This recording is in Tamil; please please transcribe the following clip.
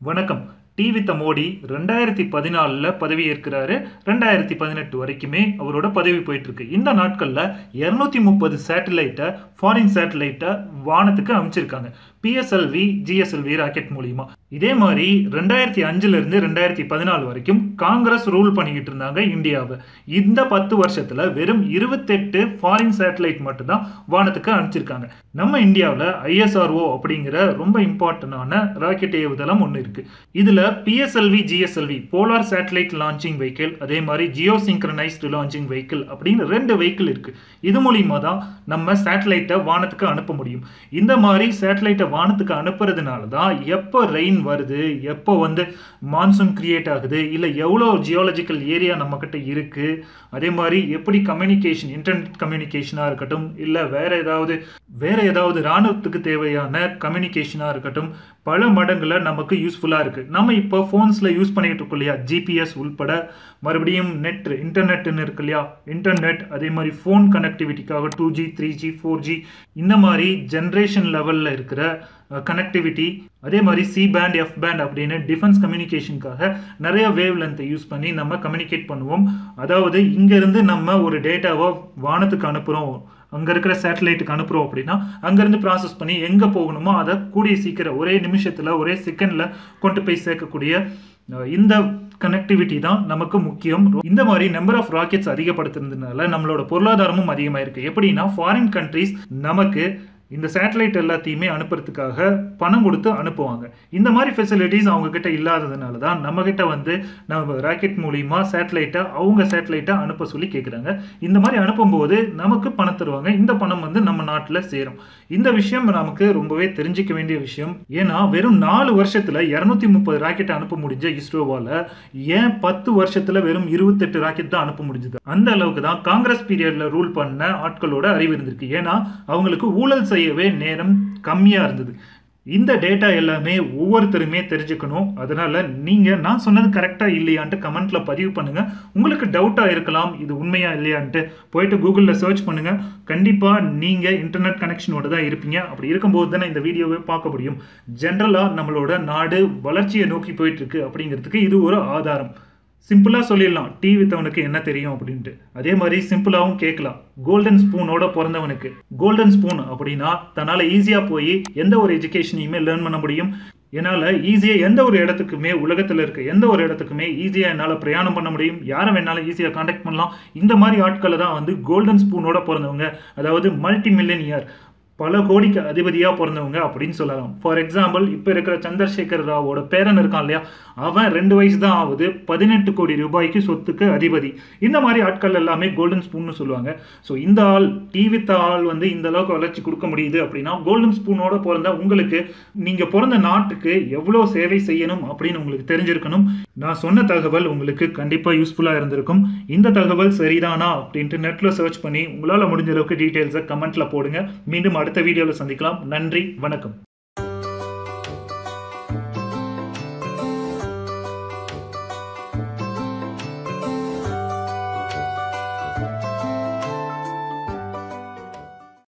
வணக்கம் டி வித் மோடி ரெண்டாயிரத்தி பதினாலில் பதவி ஏற்கிறாரு ரெண்டாயிரத்தி பதினெட்டு வரைக்குமே அவரோட பதவி போயிட்டு இருக்கு இந்த நாட்களில் இரநூத்தி முப்பது சேட்டலைட்டை ஃபாரின் சேட்டலைட்டை வானத்துக்கு அமைச்சிருக்காங்க பிஎஸ்எல்வி ஜிஎஸ்எல்வி ராக்கெட் மூலியமா இதே மாதிரி ரெண்டாயிரத்தி அஞ்சுல இருந்து ரெண்டாயிரத்தி பதினாலு வரைக்கும் காங்கிரஸ் ரூல் பண்ணிக்கிட்டு இருந்தாங்க இந்தியாவை இந்த பத்து வருஷத்துல வெறும் இருபத்தெட்டு ஃபாரின் சேட்டலைட் மட்டும்தான் வானத்துக்கு அனுப்பிச்சிருக்காங்க நம்ம இந்தியாவில் ஐஎஸ்ஆர்ஓ அப்படிங்கிற ரொம்ப இம்பார்ட்டண்டான ராக்கெட் ஏவுதளம் ஒன்று இருக்கு இதுல PSLV GSLV polar satellite launching vehicle அதே மாதிரி ஜியோ சிங்க்ரனைஸ்டு லான்ச்சிங் வெஹிக்கிள் அப்படின்னு ரெண்டு வெஹிக்கிள் இருக்கு இது மூலியமா தான் நம்ம சேட்டலைட்டை வானத்துக்கு அனுப்ப முடியும் இந்த மாதிரி சேட்டலைட்டை வானத்துக்கு அனுப்புறதுனால தான் எப்போ ரெயின் வருது எப்போ வந்து மான்சூன் கிரியேட் ஆகுது இல்லை எவ்வளோ ஜியாலஜிக்கல் ஏரியா நம்மக்கிட்ட இருக்கு அதே மாதிரி எப்படி கம்யூனிகேஷன் இன்டர்நெட் கம்யூனிகேஷனாக இருக்கட்டும் இல்லை வேற ஏதாவது வேற ஏதாவது இராணுவத்துக்கு தேவையான கம்யூனிகேஷனாக இருக்கட்டும் பல மடங்குல நமக்கு யூஸ்ஃபுல்லாக இருக்குது நம்ம இப்போ ஃபோன்ஸில் யூஸ் பண்ணிட்டு இருக்கோம் இல்லையா ஜிபிஎஸ் உள்பட மறுபடியும் நெட் இன்டர்நெட்னு இருக்கு இல்லையா இன்டர்நெட் அதே மாதிரி ஃபோன் கனெக்டிவிட்டிக்காக two G three G four G இந்த மாதிரி ஜென்ரேஷன் லெவலில் இருக்கிற கனெக்டிவிட்டி அதே மாதிரி சி பேண்ட் எஃப் பேண்ட் அப்படின்னு டிஃபென்ஸ் கம்யூனிகேஷனுக்காக நிறைய வேவ் லென்த்தை யூஸ் பண்ணி நம்ம கம்யூனிகேட் பண்ணுவோம் அதாவது இங்கேருந்து நம்ம ஒரு டேட்டாவை வானத்துக்கு அனுப்புகிறோம் அங்கே இருக்கிற சேட்டலைட்டுக்கு அனுப்புகிறோம் அப்படின்னா அங்கேருந்து ப்ராசஸ் பண்ணி எங்கே போகணுமோ அதை கூடிய சீக்கிரம் ஒரே நிமிஷத்தில் ஒரே செகண்டில் கொண்டு போய் சேர்க்கக்கூடிய இந்த கனெக்டிவிட்டி தான் நமக்கு முக்கியம் இந்த மாதிரி நம்பர் ஆஃப் ராக்கெட்ஸ் அதிகப்படுத்துறதுனால நம்மளோட பொருளாதாரமும் அதிகமாயிருக்கு எப்படின்னா ஃபாரின் கண்ட்ரீஸ் நமக்கு இந்த சேட்டலைட் எல்லாத்தையுமே அனுப்புறதுக்காக பணம் கொடுத்து அனுப்புவாங்க இந்த மாதிரி ஃபெசிலிட்டிஸ் அவங்க கிட்ட இல்லாததுனால தான் நம்ம கிட்ட வந்து நம்ம ராக்கெட் மூலியமா சேட்டலைட்டை அவங்க சேட்டலைட்டை அனுப்ப சொல்லி கேட்குறாங்க இந்த மாதிரி அனுப்பும்போது நமக்கு பணம் தருவாங்க இந்த பணம் வந்து நம்ம நாட்டில் சேரும் இந்த விஷயம் நமக்கு ரொம்பவே தெரிஞ்சிக்க வேண்டிய விஷயம் ஏன்னா வெறும் நாலு வருஷத்துல இரநூத்தி முப்பது ராக்கெட் அனுப்ப முடிஞ்ச இஸ்ரோவால ஏன் பத்து வருஷத்துல வெறும் இருபத்தெட்டு ராக்கெட் தான் அனுப்ப முடிஞ்சது அந்த அளவுக்கு தான் காங்கிரஸ் பீரியட்ல ரூல் பண்ண ஆட்களோட அறிவு இருந்திருக்கு ஏன்னா அவங்களுக்கு ஊழல் செய்யவே நேரம் கம்மியா இருந்தது இந்த டேட்டா எல்லாமே ஒவ்வொருத்தருமே தெரிஞ்சுக்கணும் அதனால நீங்க நான் சொன்னது கரெக்டா இல்லையான்ட்டு கமெண்ட்ல பதிவு பண்ணுங்க உங்களுக்கு டவுட்டா இருக்கலாம் இது உண்மையா இல்லையான்ட்டு போயிட்டு கூகுளில் சர்ச் பண்ணுங்க கண்டிப்பா நீங்க இன்டர்நெட் கனெக்ஷனோட தான் இருப்பீங்க அப்படி இருக்கும்போது தானே இந்த வீடியோவை பார்க்க முடியும் ஜென்ரலா நம்மளோட நாடு வளர்ச்சியை நோக்கி போயிட்டு இருக்கு அப்படிங்கிறதுக்கு இது ஒரு ஆதாரம் சிம்பிளாக சொல்லிடலாம் டீ வித்தவனுக்கு என்ன தெரியும் அப்படின்ட்டு அதே மாதிரி சிம்பிளாகவும் கேட்கலாம் கோல்டன் ஸ்பூனோட பிறந்தவனுக்கு கோல்டன் ஸ்பூன் அப்படின்னா தன்னால் ஈஸியாக போய் எந்த ஒரு எஜுகேஷனையுமே லேர்ன் பண்ண முடியும் என்னால் ஈஸியாக எந்த ஒரு இடத்துக்குமே உலகத்தில் இருக்க எந்த ஒரு இடத்துக்குமே ஈஸியாக என்னால் பிரயாணம் பண்ண முடியும் யாரை வேணாலும் ஈஸியாக காண்டாக்ட் பண்ணலாம் இந்த மாதிரி ஆட்களை தான் வந்து கோல்டன் ஸ்பூனோட பிறந்தவங்க அதாவது மல்டி மில்லியனியர் பல கோடிக்கு அதிபதியாக பிறந்தவங்க அப்படின்னு சொல்லலாம் ஃபார் எக்ஸாம்பிள் இப்போ இருக்கிற சந்திரசேகர் ராவோட பேரன் இருக்கான் இல்லையா அவன் ரெண்டு வயசு தான் ஆகுது பதினெட்டு கோடி ரூபாய்க்கு சொத்துக்கு அதிபதி இந்த மாதிரி ஆட்கள் எல்லாமே கோல்டன் ஸ்பூன்னு சொல்லுவாங்க ஸோ இந்த ஆள் டிவித்த ஆள் வந்து இந்த அளவுக்கு வளர்ச்சி கொடுக்க முடியுது அப்படின்னா கோல்டன் ஸ்பூனோட பிறந்த உங்களுக்கு நீங்கள் பிறந்த நாட்டுக்கு எவ்வளோ சேவை செய்யணும் அப்படின்னு உங்களுக்கு தெரிஞ்சிருக்கணும் நான் சொன்ன தகவல் உங்களுக்கு கண்டிப்பாக யூஸ்ஃபுல்லாக இருந்திருக்கும் இந்த தகவல் சரிதானா அப்படின்ட்டு நெட்டில் சர்ச் பண்ணி உங்களால் முடிஞ்ச அளவுக்கு டீட்டெயில்ஸை கமெண்ட்டில் போடுங்க மீண்டும் அடுத்த வீடியோவில் சந்திக்கலாம் நன்றி வணக்கம்